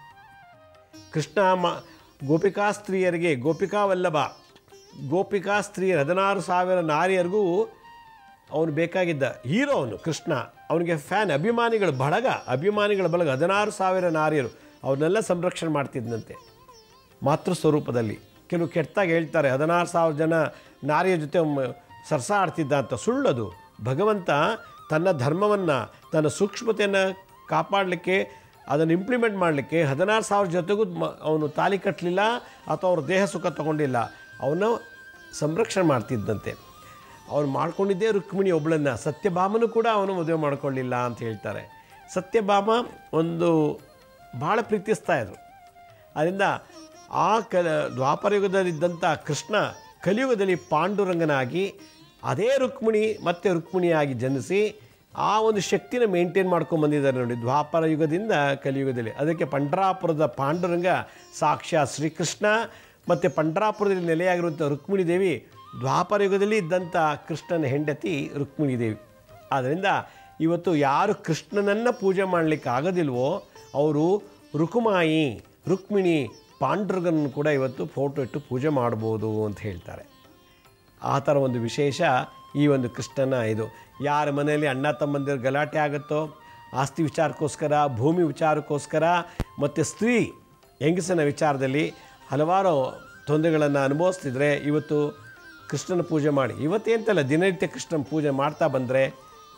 ಕೃಷ್ಣ ಮ ಗೋಪಿಕಾ ಸ್ತ್ರೀಯರಿಗೆ ಗೋಪಿಕಾ ವಲ್ಲಭ ಗೋಪಿಕಾ ಸ್ತ್ರೀಯರು ಹದಿನಾರು ಸಾವಿರ ನಾರಿಯರಿಗೂ ಅವನು ಬೇಕಾಗಿದ್ದ ಹೀರೋ ಅವನು ಕೃಷ್ಣ ಅವನಿಗೆ ಫ್ಯಾನ್ ಅಭಿಮಾನಿಗಳು ಬಳಗ ಅಭಿಮಾನಿಗಳ ಬಳಗ ಹದಿನಾರು ಸಾವಿರ ನಾರಿಯರು ಅವನ್ನೆಲ್ಲ ಸಂರಕ್ಷಣೆ ಮಾಡ್ತಿದ್ದಂತೆ ಮಾತೃ ಸ್ವರೂಪದಲ್ಲಿ ಕೆಲವು ಕೆಟ್ಟಾಗಿ ಹೇಳ್ತಾರೆ ಹದಿನಾರು ಸಾವಿರ ಜನ ನಾರಿಯ ಜೊತೆ ಮ- ಸರ್ಸ ಆಡ್ತಿದ್ದ ಅಂತ ಸುಳ್ಳದು ಭಗವಂತ ತನ್ನ ಧರ್ಮವನ್ನು ತನ್ನ ಸೂಕ್ಷ್ಮತೆಯನ್ನು ಕಾಪಾಡಲಿಕ್ಕೆ ಅದನ್ನು ಇಂಪ್ಲಿಮೆಂಟ್ ಮಾಡಲಿಕ್ಕೆ ಹದಿನಾರು ಸಾವಿರ ಜೊತೆಗೂ ಮ- ಅವನು ತಾಲಿ ಕಟ್ಟಲಿಲ್ಲ ಅಥವಾ ಅವ್ರ ದೇಹ ಸುಖ ತಗೊಂಡಿಲ್ಲ ಅವನ್ನ ಸಂರಕ್ಷಣೆ ಮಾಡ್ತಿದ್ದಂತೆ ಅವನು ಮಾಡ್ಕೊಂಡಿದ್ದೇ ರುಕ್ಮಿಣಿ ಒಬ್ಬಳನ್ನು ಸತ್ಯಭಾಮನು ಕೂಡ ಅವನು ಮದುವೆ ಮಾಡ್ಕೊಳ್ಳಿಲ್ಲ ಅಂತ ಹೇಳ್ತಾರೆ ಸತ್ಯಭಾಮ ಒಂದು ಭಾಳ ಪ್ರೀತಿಸ್ತಾ ಇದ್ರು ಅದರಿಂದ ಆ ಕ ದ್ವಾಪರಯುಗದಲ್ಲಿದ್ದಂಥ ಕೃಷ್ಣ ಕಲಿಯುಗದಲ್ಲಿ ಪಾಂಡುರಂಗನಾಗಿ ಅದೇ ರುಕ್ಮಿಣಿ ಮತ್ತೆ ರುಕ್ಮಿಣಿಯಾಗಿ ಜನಿಸಿ ಆ ಒಂದು ಶಕ್ತಿನ ಮೇಂಟೈನ್ ಮಾಡ್ಕೊಂಡು ಬಂದಿದ್ದಾರೆ ನೋಡಿ ದ್ವಾಪರ ಯುಗದಿಂದ ಕಲಿಯುಗದಲ್ಲಿ ಅದಕ್ಕೆ ಪಂಡ್ರಾಪುರದ ಪಾಂಡುರಂಗ ಸಾಕ್ಷಾತ್ ಶ್ರೀಕೃಷ್ಣ ಮತ್ತು ಪಂಡ್ರಾಪುರದಲ್ಲಿ ನೆಲೆಯಾಗಿರುವಂಥ ರುಕ್ಮಿಣಿ ದೇವಿ ದ್ವಾಪರ ಯುಗದಲ್ಲಿ ಇದ್ದಂಥ ಕೃಷ್ಣನ ಹೆಂಡತಿ ರುಕ್ಮಿಣಿ ದೇವಿ ಆದ್ದರಿಂದ ಇವತ್ತು ಯಾರು ಕೃಷ್ಣನನ್ನು ಪೂಜೆ ಮಾಡಲಿಕ್ಕೆ ಆಗೋದಿಲ್ವೋ ಅವರು ರುಕುಮಾಯಿ ರುಕ್ಮಿಣಿ ಪಾಂಡುರಂಗನನ್ನು ಕೂಡ ಇವತ್ತು ಫೋಟೋ ಇಟ್ಟು ಪೂಜೆ ಮಾಡ್ಬೋದು ಅಂತ ಹೇಳ್ತಾರೆ ಆ ಥರ ಒಂದು ವಿಶೇಷ ಈ ಒಂದು ಕೃಷ್ಣನ ಇದು ಯಾರ ಮನೆಯಲ್ಲಿ ಅಣ್ಣ ತಮ್ಮಂದಿರ ಗಲಾಟೆ ಆಗುತ್ತೋ ಆಸ್ತಿ ವಿಚಾರಕ್ಕೋಸ್ಕರ ಭೂಮಿ ವಿಚಾರಕ್ಕೋಸ್ಕರ ಮತ್ತು ಸ್ತ್ರೀ ಹೆಂಗಸನ ವಿಚಾರದಲ್ಲಿ ಹಲವಾರು ತೊಂದರೆಗಳನ್ನು ಅನುಭವಿಸ್ತಿದ್ರೆ ಇವತ್ತು ಕೃಷ್ಣನ ಪೂಜೆ ಮಾಡಿ ಇವತ್ತೇಂತಲ್ಲ ದಿನನಿತ್ಯ ಕೃಷ್ಣನ ಪೂಜೆ ಮಾಡ್ತಾ ಬಂದರೆ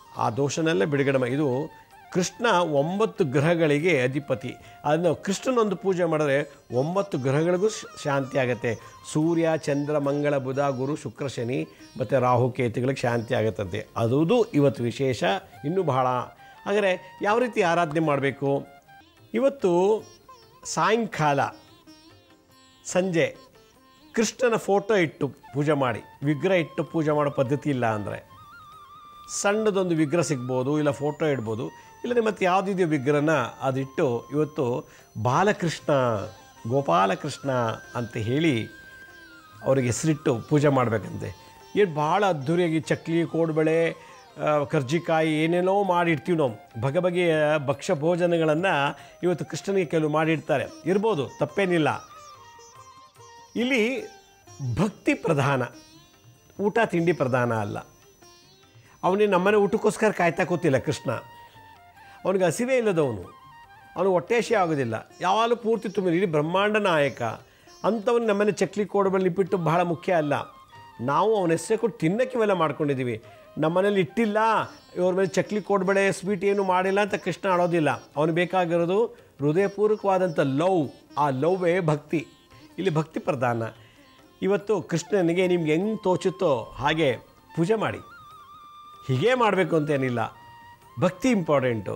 ಆ ದೋಷನೆಲ್ಲ ಬಿಡುಗಡೆ ಮಾಡಿ ಇದು ಕೃಷ್ಣ ಒಂಬತ್ತು ಗ್ರಹಗಳಿಗೆ ಅಧಿಪತಿ ಅದನ್ನು ಕೃಷ್ಣನೊಂದು ಪೂಜೆ ಮಾಡಿದ್ರೆ ಒಂಬತ್ತು ಗ್ರಹಗಳಿಗೂ ಶ- ಶಾಂತಿ ಆಗುತ್ತೆ ಸೂರ್ಯ ಚಂದ್ರ ಮಂಗಳ ಬುಧ ಗುರು ಶುಕ್ರ ಶನಿ ಮತ್ತು ರಾಹು ಕೇತುಗಳಿಗೆ ಶಾಂತಿ ಆಗುತ್ತಂತೆ ಅದು ಇವತ್ತು ವಿಶೇಷ ಇನ್ನೂ ಬಹಳ ಹಾಗಾದರೆ ಯಾವ ರೀತಿ ಆರಾಧನೆ ಮಾಡಬೇಕು ಇವತ್ತು ಸಾಯಂಕಾಲ ಸಂಜೆ ಕೃಷ್ಣನ ಫೋಟೋ ಇಟ್ಟು ಪೂಜೆ ಮಾಡಿ ವಿಗ್ರಹ ಇಟ್ಟು ಪೂಜೆ ಮಾಡೋ ಪದ್ಧತಿ ಇಲ್ಲ ಅಂದರೆ ಸಣ್ಣದೊಂದು ವಿಗ್ರಹ ಸಿಗ್ಬೋದು ಇಲ್ಲ ಫೋಟೋ ಇಡ್ಬೋದು ಇಲ್ಲ ಮತ್ತು ಯಾವುದಿದೆಯೋ ವಿಗ್ರಹನ ಅದಿಟ್ಟು ಇವತ್ತು ಬಾಲಕೃಷ್ಣ ಗೋಪಾಲಕೃಷ್ಣ ಅಂತ ಹೇಳಿ ಅವರಿಗೆ ಹೆಸರಿಟ್ಟು ಪೂಜೆ ಮಾಡಬೇಕಂತೆ ಏನು ಭಾಳ ಅದ್ಧೂರಿಯಾಗಿ ಚಕ್ಲಿ ಕೋಡ್ಬಳೆ ಆ, ಕರ್ಜಿಕಾಯಿ ಏನೇನೋ ಮಾಡಿರ್ತೀವಿ ನಾವು ಬಗೆ ಬಗೆಯ ಭಕ್ಷ್ಯ ಭೋಜನಗಳನ್ನು ಇವತ್ತು ಕೃಷ್ಣನಿಗೆ ಕೆಲವು ಮಾಡಿರ್ತಾರೆ ಇರ್ಬೋದು ತಪ್ಪೇನಿಲ್ಲ ಇಲ್ಲಿ ಭಕ್ತಿ ಪ್ರಧಾನ ಊಟ ತಿಂಡಿ ಪ್ರಧಾನ ಅಲ್ಲ ಅವನಿಗೆ ನಮ್ಮನೆ ಊಟಕ್ಕೋಸ್ಕರ ಕಾಯ್ತಾ ಕೂತಿಲ್ಲ ಕೃಷ್ಣ ಅವನಿಗೆ ಹಸಿವೇ ಇಲ್ಲದವನು ಅವನು ಹೊಟ್ಟೆಶೆ ಆಗೋದಿಲ್ಲ ಯಾವಾಗಲೂ ಪೂರ್ತಿ ತುಂಬ ಇಡೀ ಬ್ರಹ್ಮಾಂಡ ನಾಯಕ ಅಂಥವನು ನಮ್ಮನೆ ಚಕ್ಲಿ ಕೋಡಬಲ್ಲಿ ಇಪ್ಪಿಟ್ಟು ಬಹಳ ಮುಖ್ಯ ಅಲ್ಲ ನಾವು ಅವನ ಹೆಸರೇ ಕೊಟ್ಟು ತಿನ್ನಕ್ಕೆ ಇವೆಲ್ಲ ಮಾಡ್ಕೊಂಡಿದ್ದೀವಿ ನಮ್ಮನೇಲಿ ಇಟ್ಟಿಲ್ಲ ಇವ್ರ ಮೇಲೆ ಚಕ್ಲಿ ಕೋಡ್ಬೇಳೆ ಸ್ವೀಟ್ ಏನು ಮಾಡಿಲ್ಲ ಅಂತ ಕೃಷ್ಣ ಆಡೋದಿಲ್ಲ ಅವನು ಬೇಕಾಗಿರೋದು ಹೃದಯಪೂರ್ವಕವಾದಂಥ ಲವ್ ಆ ಲವ್ವೇ ಭಕ್ತಿ ಇಲ್ಲಿ ಭಕ್ತಿ ಪ್ರಧಾನ ಇವತ್ತು ಕೃಷ್ಣನಿಗೆ ನಿಮ್ಗೆ ಹೆಂಗೆ ತೋಚುತ್ತೋ ಹಾಗೆ ಪೂಜೆ ಮಾಡಿ ಹೀಗೇ ಮಾಡಬೇಕು ಅಂತೇನಿಲ್ಲ ಭಕ್ತಿ ಇಂಪಾರ್ಟೆಂಟು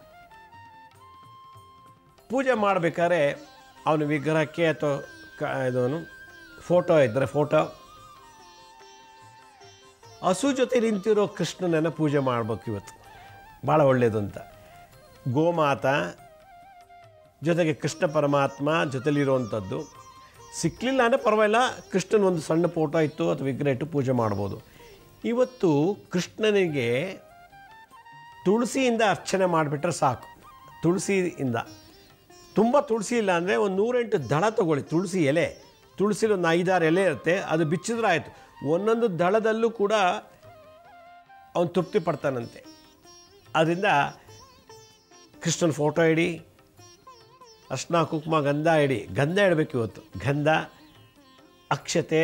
ಪೂಜೆ ಮಾಡಬೇಕಾದ್ರೆ ಅವನ ವಿಗ್ರಹಕ್ಕೆ ಅಥವಾ ಕ ಇದವನು ಫೋಟೋ ಇದ್ದರೆ ಫೋಟೋ ಹಸು ಜೊತೆ ನಿಂತಿರೋ ಕೃಷ್ಣನನ್ನು ಪೂಜೆ ಮಾಡ್ಬೇಕು ಇವತ್ತು ಭಾಳ ಒಳ್ಳೆಯದು ಅಂತ ಗೋಮಾತ ಜೊತೆಗೆ ಕೃಷ್ಣ ಪರಮಾತ್ಮ ಜೊತೆಲಿರುವಂಥದ್ದು ಸಿಕ್ಕಲಿಲ್ಲ ಅಂದರೆ ಪರವಾಗಿಲ್ಲ ಕೃಷ್ಣನ ಒಂದು ಸಣ್ಣ ಫೋಟೋ ಇತ್ತು ಅಥವಾ ವಿಗ್ರಹ ಇಟ್ಟು ಪೂಜೆ ಮಾಡ್ಬೋದು ಇವತ್ತು ಕೃಷ್ಣನಿಗೆ ತುಳಸಿಯಿಂದ ಅರ್ಚನೆ ಮಾಡಿಬಿಟ್ರೆ ಸಾಕು ತುಳಸಿಯಿಂದ ತುಂಬ ತುಳಸಿ ಇಲ್ಲ ಅಂದರೆ ಒಂದು ನೂರೆಂಟು ದಳ ತಗೊಳ್ಳಿ ತುಳಸಿ ಎಲೆ ತುಳಸಿಲಿ ಒಂದು ಐದಾರು ಎಲೆ ಇರುತ್ತೆ ಅದು ಬಿಚ್ಚಿದ್ರೆ ಆಯಿತು ಒಂದೊಂದು ದಳದಲ್ಲೂ ಕೂಡ ಅವನು ತೃಪ್ತಿ ಪಡ್ತಾನಂತೆ ಅದರಿಂದ ಕೃಷ್ಣನ ಫೋಟೋ ಇಡಿ ಅರ್ಶಿನ ಕುಂಕುಮ ಗಂಧ ಇಡಿ ಗಂಧ ಇಡಬೇಕು ಇವತ್ತು ಗಂಧ ಅಕ್ಷತೆ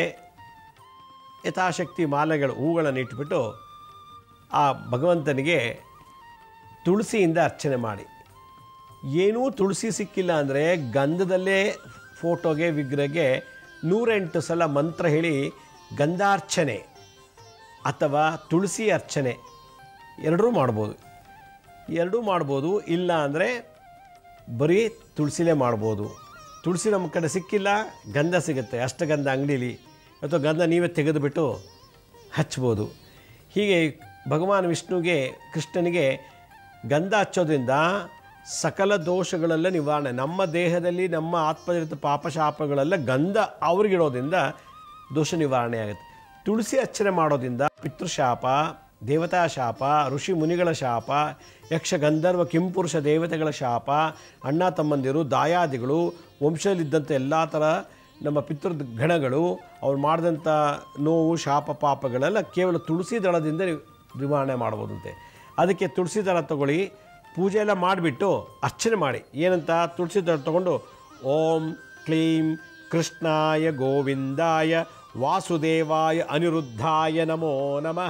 ಯಥಾಶಕ್ತಿ ಮಾಲೆಗಳು ಹೂಗಳನ್ನು ಇಟ್ಬಿಟ್ಟು ಆ ಭಗವಂತನಿಗೆ ತುಳಸಿಯಿಂದ ಅರ್ಚನೆ ಮಾಡಿ ಏನೂ ತುಳಸಿ ಸಿಕ್ಕಿಲ್ಲ ಅಂದರೆ ಗಂಧದಲ್ಲೇ ಫೋಟೋಗೆ ವಿಗ್ರಹಗೆ ನೂರೆಂಟು ಸಲ ಮಂತ್ರ ಹೇಳಿ ಗಂಧಾರ್ಚನೆ ಅಥವಾ ತುಳಸಿ ಅರ್ಚನೆ ಎರಡೂ ಮಾಡ್ಬೋದು ಎರಡೂ ಮಾಡ್ಬೋದು ಇಲ್ಲ ಅಂದರೆ ಬರೀ ತುಳಸಿಲೇ ಮಾಡ್ಬೋದು ತುಳಸಿ ನಮ್ಮ ಕಡೆ ಸಿಕ್ಕಿಲ್ಲ ಗಂಧ ಸಿಗುತ್ತೆ ಅಷ್ಟಗಂಧ ಅಂಗಡೀಲಿ ಅಥವಾ ಗಂಧ ನೀವೇ ತೆಗೆದುಬಿಟ್ಟು ಹಚ್ಬೋದು ಹೀಗೆ ಭಗವಾನ್ ವಿಷ್ಣುಗೆ ಕೃಷ್ಣನಿಗೆ ಗಂಧ ಹಚ್ಚೋದ್ರಿಂದ ಸಕಲ ದೋಷಗಳೆಲ್ಲ ನಿವಾರಣೆ ನಮ್ಮ ದೇಹದಲ್ಲಿ ನಮ್ಮ ಆತ್ಮಜನಿತ ಪಾಪಶಾಪಗಳೆಲ್ಲ ಗಂಧ ಅವ್ರಿಗಿಡೋದ್ರಿಂದ ದೋಷ ನಿವಾರಣೆ ಆಗುತ್ತೆ ತುಳಸಿ ಅರ್ಚನೆ ಮಾಡೋದ್ರಿಂದ ಪಿತೃಶಾಪ ದೇವತಾ ಶಾಪ ಋಷಿ ಮುನಿಗಳ ಶಾಪ ಯಕ್ಷ ಗಂಧರ್ವ ಕಿಂಪುರುಷ ದೇವತೆಗಳ ಶಾಪ ಅಣ್ಣ ತಮ್ಮಂದಿರು ದಾಯಾದಿಗಳು ವಂಶದಲ್ಲಿದ್ದಂಥ ಎಲ್ಲ ಥರ ನಮ್ಮ ಪಿತೃ ಗಣಗಳು ಅವ್ರು ಮಾಡಿದಂಥ ನೋವು ಶಾಪ ಪಾಪಗಳೆಲ್ಲ ಕೇವಲ ತುಳಸಿ ದಳದಿಂದ ನೀವು ನಿವಾರಣೆ ಮಾಡ್ಬೋದಂತೆ ಅದಕ್ಕೆ ತುಳಸಿ ದಳ ತಗೊಳ್ಳಿ ಪೂಜೆ ಎಲ್ಲ ಮಾಡಿಬಿಟ್ಟು ಅರ್ಚನೆ ಮಾಡಿ ಏನಂತ ತುಳಸಿ ದಳ ತಗೊಂಡು ಓಂ ಕ್ಲೀಂ ಕೃಷ್ಣಾಯ ಗೋವಿಂದಾಯ ವಾಸುದೇವಾಯ ಅನಿರುದ್ಧಾಯ ನಮೋ ನಮಃ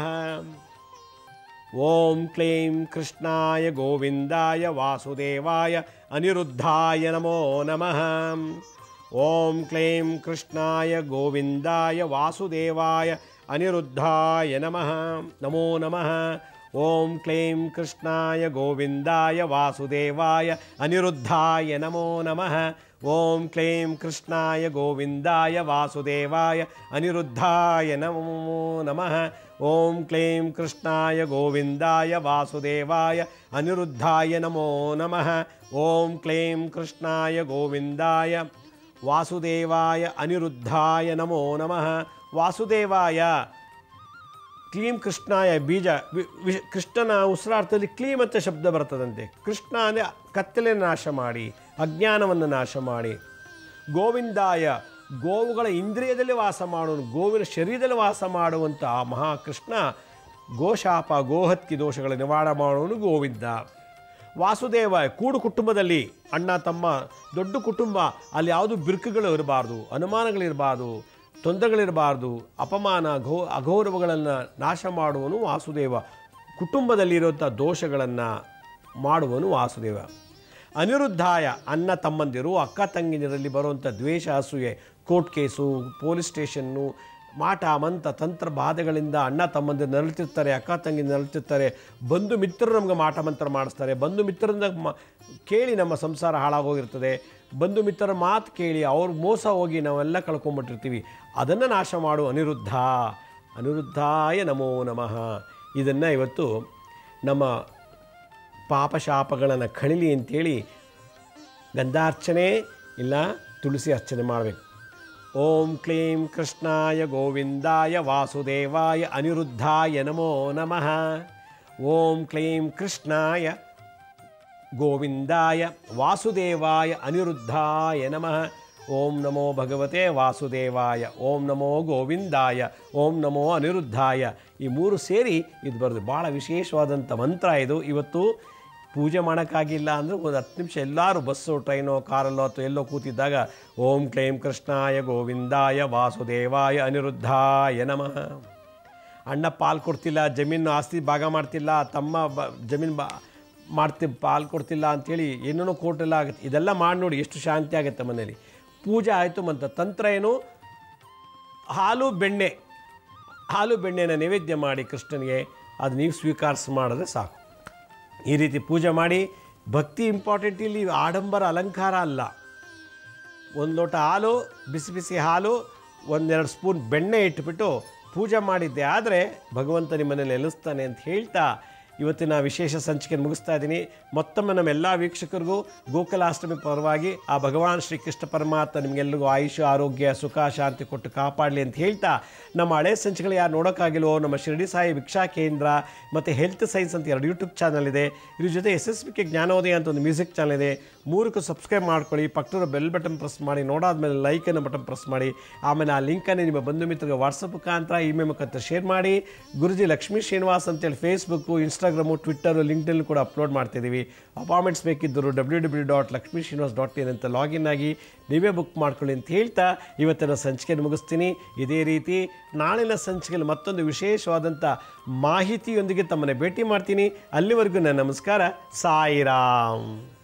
ಓಂ ಕ್ಲೀಂ ಕೃಷ್ಣಾಯ ಗೋವಿಂದಾಯ ವಾಸುದೇವಾಯ ಅನಿರುದ್ಧಾಯ ನಮೋ ನಮಃ ಓಂ ಕ್ಲೀಂ ಕೃಷ್ಣಾಯ ಗೋವಿಂದಾಯ ವಾಸುದೇವಾಯ ಅನಿರುದ್ಧಾಯ ನಮಃ ನಮೋ ನಮಃ ಓಂ ಕ್ಲೀಂ ಕೃಷ್ಣಾಯ ಗೋವಿಂದಾಯ ವಾಸುದೇವಾಯ ಅನಿರುದ್ಧಾಯ ನಮೋ ನಮಃ ಓಂ ಕ್ಲೀಂ ಕೃಷ್ಣಾಯ ಗೋವಿಂದಾಯ ವಾಸುದೇವಾಯ ಅನಿರುದ್ಧಾಯ ನಮೋ ನಮಃ ಓಂ ಕ್ಲೀಂ ಕೃಷ್ಣಾಯ ಗೋವಿಂದಾಯ ವಾಸುದೇವಾಯ ಅನಿರುದ್ಧಾಯ ನಮೋ ನಮಃ ಓಂ ಕ್ಲೀಂ ಕೃಷ್ಣಾಯ ಗೋವಿಂದಾಯ ವಾಸುದೇವಾಯ ಅನಿರುದ್ಧಾಯ ನಮೋ ನಮಃ ವಾಸುದೇವಾಯ ಕ್ಲೀಂ ಕೃಷ್ಣಾಯ ಬೀಜ ವಿ- ವಿ- ಕೃಷ್ಣನ ಉಸಿರಾರ್ಥದಲ್ಲಿ ಕ್ಲೀಮ್ ಅಂತ ಶಬ್ದ ಬರ್ತದಂತೆ ಕೃಷ್ಣ ಅಂದರೆ ಕತ್ತಲೆ ನಾಶ ಮಾಡಿ ಅಜ್ಞಾನವನ್ನು ನಾಶ ಮಾಡಿ ಗೋವಿಂದಾಯ ಗೋವುಗಳ ಇಂದ್ರಿಯದಲ್ಲಿ ವಾಸ ಮಾಡುವನು ಗೋವಿನ ಶರೀರದಲ್ಲಿ ವಾಸ ಮಾಡುವಂಥ ಆ ಮಹಾಕೃಷ್ಣ ಗೋಶಾಪ ಗೋಹತ್ಯೆ ದೋಷಗಳ ನಿವಾರಣೆ ಮಾಡುವನು ಗೋವಿಂದ ವಾಸುದೇವ ಕೂಡು ಕುಟುಂಬದಲ್ಲಿ ಅಣ್ಣ ತಮ್ಮ ದೊಡ್ಡ ಕುಟುಂಬ ಅಲ್ಲಿ ಯಾವುದು ಬಿರುಕುಗಳು ಇರಬಾರ್ದು ಅನುಮಾನಗಳಿರಬಾರ್ದು ತೊಂದರೆಗಳಿರಬಾರ್ದು ಅಪಮಾನ ಘೋ ಅಗೌರವಗಳನ್ನು ನಾಶ ಮಾಡುವನು ವಾಸುದೇವ ಕುಟುಂಬದಲ್ಲಿರುವಂಥ ದೋಷಗಳನ್ನು ಮಾಡುವನು ವಾಸುದೇವ ಅನಿರುದ್ಧಾಯ ಅಣ್ಣ ತಮ್ಮಂದಿರು ಅಕ್ಕ ತಂಗಿನರಲ್ಲಿ ಬರುವಂಥ ದ್ವೇಷ ಅಸೂಯೆ ಕೋರ್ಟ್ ಕೇಸು ಪೊಲೀಸ್ ಸ್ಟೇಷನ್ನು ಮಾಟ ಮಂತ ತಂತ್ರ ಬಾಧೆಗಳಿಂದ ಅಣ್ಣ ತಮ್ಮಂದಿರು ನರಳುತ್ತಿರ್ತಾರೆ ಅಕ್ಕ ತಂಗಿ ನರಳುತ್ತಿರ್ತಾರೆ ಬಂಧು ಮಿತ್ರರು ನಮಗೆ ಮಾಟ ಮಂತ್ರ ಮಾಡಿಸ್ತಾರೆ ಬಂಧು ಮಿತ್ರರಿಂದ ಮ ಕೇಳಿ ನಮ್ಮ ಸಂಸಾರ ಹಾಳಾಗೋಗಿರ್ತದೆ ಬಂಧು ಮಿತ್ರರ ಮಾತು ಕೇಳಿ ಅವ್ರ ಮೋಸ ಹೋಗಿ ನಾವೆಲ್ಲ ಕಳ್ಕೊಂಬಿಟ್ಟಿರ್ತೀವಿ ಅದನ್ನು ನಾಶ ಮಾಡು ಅನಿರುದ್ಧ ಅನಿರುದ್ಧಾಯ ನಮೋ ನಮಃ ಇದನ್ನು ಇವತ್ತು ನಮ್ಮ ಪಾಪಶಾಪಗಳನ್ನು ಕಳಿಲಿ ಅಂತೇಳಿ ಗಂಧಾರ್ಚನೆ ಇಲ್ಲ ತುಳಸಿ ಅರ್ಚನೆ ಮಾಡಬೇಕು ಓಂ ಕ್ಲೀಂ ಕೃಷ್ಣಾಯ ಗೋವಿಂದಾಯ ವಾಸುದೇವಾಯ ಅನಿರುದ್ಧಾಯ ನಮೋ ನಮಃ ಓಂ ಕ್ಲೀಂ ಕೃಷ್ಣಾಯ ಗೋವಿಂದಾಯ ವಾಸುದೇವಾಯ ಅನಿರುದ್ಧಾಯ ನಮಃ ಓಂ ನಮೋ ಭಗವತೆ ವಾಸುದೇವಾಯ ಓಂ ನಮೋ ಗೋವಿಂದಾಯ ಓಂ ನಮೋ ಅನಿರುದ್ಧಾಯ ಈ ಮೂರು ಸೇರಿ ಇದು ಬರೋದು ಭಾಳ ವಿಶೇಷವಾದಂಥ ಮಂತ್ರ ಇದು ಇವತ್ತು ಪೂಜೆ ಮಾಡೋಕ್ಕಾಗಿಲ್ಲ ಅಂದರೆ ಒಂದು ಹತ್ತು ನಿಮಿಷ ಎಲ್ಲರೂ ಬಸ್ಸು ಟ್ರೈನೋ ಕಾರಲ್ಲೋ ಅಥವಾ ಎಲ್ಲೋ ಕೂತಿದ್ದಾಗ ಓಂ ಕ್ಲೈಂ ಕೃಷ್ಣಾಯ ಗೋವಿಂದಾಯ ವಾಸುದೇವಾಯ ಅನಿರುದ್ಧಾಯ ನಮಃ ಅಣ್ಣ ಪಾಲು ಕೊಡ್ತಿಲ್ಲ ಜಮೀನು ಆಸ್ತಿ ಭಾಗ ಮಾಡ್ತಿಲ್ಲ ತಮ್ಮ ಬ ಜಮೀನು ಬಾ ಮಾಡ್ತಿ ಪಾಲು ಕೊಡ್ತಿಲ್ಲ ಅಂಥೇಳಿ ಏನೇನೋ ಕೋರ್ಟೆಲ್ಲ ಆಗುತ್ತೆ ಇದೆಲ್ಲ ಮಾಡಿ ನೋಡಿ ಎಷ್ಟು ಶಾಂತಿ ಆಗುತ್ತೆ ಮನೇಲಿ ಪೂಜೆ ಆಯಿತು ಮಂತ ತಂತ್ರ ಏನು ಹಾಲು ಬೆಣ್ಣೆ ಹಾಲು ಬೆಣ್ಣೆನ ನೈವೇದ್ಯ ಮಾಡಿ ಕೃಷ್ಣನಿಗೆ ಅದು ನೀವು ಸ್ವೀಕರಿಸಿ ಮಾಡಿದ್ರೆ ಸಾಕು ಈ ರೀತಿ ಪೂಜೆ ಮಾಡಿ ಭಕ್ತಿ ಇಂಪಾರ್ಟೆಂಟ್ ಇಲ್ಲಿ ಆಡಂಬರ ಅಲಂಕಾರ ಅಲ್ಲ ಒಂದು ಲೋಟ ಹಾಲು ಬಿಸಿ ಬಿಸಿ ಹಾಲು ಒಂದೆರಡು ಸ್ಪೂನ್ ಬೆಣ್ಣೆ ಇಟ್ಬಿಟ್ಟು ಪೂಜೆ ಮಾಡಿದ್ದೆ ಆದರೆ ಭಗವಂತ ನಿಮ್ಮನೇಲಿ ನೆಲೆಸ್ತಾನೆ ಅಂತ ಹೇಳ್ತಾ ಇವತ್ತಿನ ವಿಶೇಷ ಸಂಚಿಕೆ ಮುಗಿಸ್ತಾ ಇದ್ದೀನಿ ಮತ್ತೊಮ್ಮೆ ನಮ್ಮ ಎಲ್ಲ ವೀಕ್ಷಕರಿಗೂ ಗೋಕುಲಾಷ್ಟಮಿ ಪರವಾಗಿ ಆ ಭಗವಾನ್ ಶ್ರೀಕೃಷ್ಣ ಪರಮಾತ್ಮ ನಿಮಗೆಲ್ಲರಿಗೂ ಆಯುಷ ಆರೋಗ್ಯ ಸುಖ ಶಾಂತಿ ಕೊಟ್ಟು ಕಾಪಾಡಲಿ ಅಂತ ಹೇಳ್ತಾ ನಮ್ಮ ಹಳೆ ಸಂಚಿಕೆಗಳು ಯಾರು ನೋಡೋಕ್ಕಾಗಿಲ್ವೋ ನಮ್ಮ ಶಿರಡಿ ಸಾಯಿ ಭಿಕ್ಷಾ ಕೇಂದ್ರ ಮತ್ತು ಹೆಲ್ತ್ ಸೈನ್ಸ್ ಅಂತ ಎರಡು ಯೂಟ್ಯೂಬ್ ಚಾನಲ್ ಇದೆ ಇದ್ರ ಜೊತೆ ಎಸ್ ಎಸ್ ಬಿ ಕೆ ಜ್ಞಾನೋದಯ ಅಂತ ಒಂದು ಮ್ಯೂಸಿಕ್ ಚಾನಲ್ ಇದೆ ಮೂರಕ್ಕೂ ಸಬ್ಸ್ಕ್ರೈಬ್ ಮಾಡ್ಕೊಳ್ಳಿ ಪಕ್ಕದ ಬೆಲ್ ಬಟನ್ ಪ್ರೆಸ್ ಮಾಡಿ ನೋಡಾದ್ಮೇಲೆ ಲೈಕ್ ಅನ್ನೋ ಬಟನ್ ಪ್ರೆಸ್ ಮಾಡಿ ಆಮೇಲೆ ಆ ಲಿಂಕನ್ನು ನಿಮ್ಮ ಬಂಧು ಮಿತ್ರರಿಗೆ ವಾಟ್ಸಪ್ ಮುಖಾಂತರ ಇಮೇಲ್ ಮುಖಾಂತರ ಶೇರ್ ಮಾಡಿ ಗುರುಜಿ ಲಕ್ಷ್ಮೀ ಶ್ರೀನಿವಾಸ್ ಅಂತೇಳಿ ಫೇಸ್ಬುಕ್ಕು ಇನ್ಸ್ಟಾಗ್ರಾಮು ಟ್ವಿಟ್ಟರು ಲಿಂಕ್ಡಲ್ಲಿ ಕೂಡ ಅಪ್ಲೋಡ್ ಮಾಡ್ತಿದ್ದೀವಿ ಅಪಾಯಿಂಟ್ಮೆಂಟ್ಸ್ ಬೇಕಿದ್ದರು W W dot Lakshmi Srinivas dot in ಅಂತ ಲಾಗಿನ್ ಆಗಿ ನೀವೇ ಬುಕ್ ಮಾಡ್ಕೊಳ್ಳಿ ಅಂತ ಹೇಳ್ತಾ ಇವತ್ತಿನ ಸಂಚಿಕೆಯನ್ನು ಮುಗಿಸ್ತೀನಿ ಇದೇ ರೀತಿ ನಾಳಿನ ಸಂಚಿಕೆಯಲ್ಲಿ ಮತ್ತೊಂದು ವಿಶೇಷವಾದಂಥ ಮಾಹಿತಿಯೊಂದಿಗೆ ತಮ್ಮನ್ನು ಭೇಟಿ ಮಾಡ್ತೀನಿ ಅಲ್ಲಿವರೆಗೂ ನನ್ನ ನಮಸ್ಕಾರ ಸಾಯಿರಾಮ್